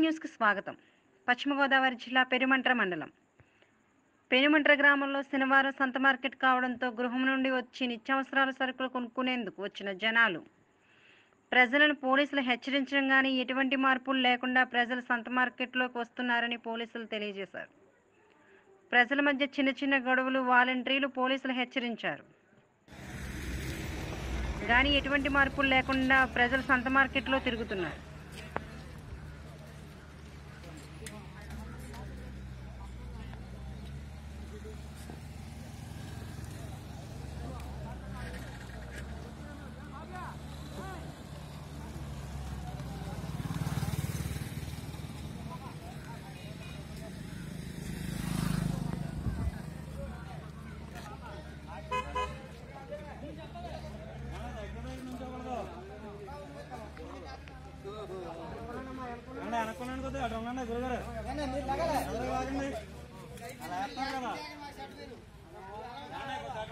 న్యూస్కి స్వాగతం పశ్చిమ గోదావరి జిల్లా పెరుమంట్ర మండలం పెనుమంట్ర గ్రామంలో శనివారం సంత మార్కెట్ కావడంతో గృహం నుండి వచ్చి నిత్యావసరాల సరుకులు కొనుక్కునేందుకు వచ్చిన జనాలు ప్రజలను పోలీసులు హెచ్చరించడం కానీ ఎటువంటి మార్పులు లేకుండా ప్రజలు సంత మార్కెట్లోకి వస్తున్నారని పోలీసులు తెలియజేశారు ప్రజల మధ్య చిన్న చిన్న గొడవలు వాలంటీర్లు పోలీసులు హెచ్చరించారు కానీ ఎటువంటి మార్పులు లేకుండా ప్రజలు సంత మార్కెట్లో తిరుగుతున్నారు అన్న అనుకున్నాను కొద్దిగా అటు ఉండండి గురుగారు అందరూ ఆగండి అలా వేస్తున్నారు కదా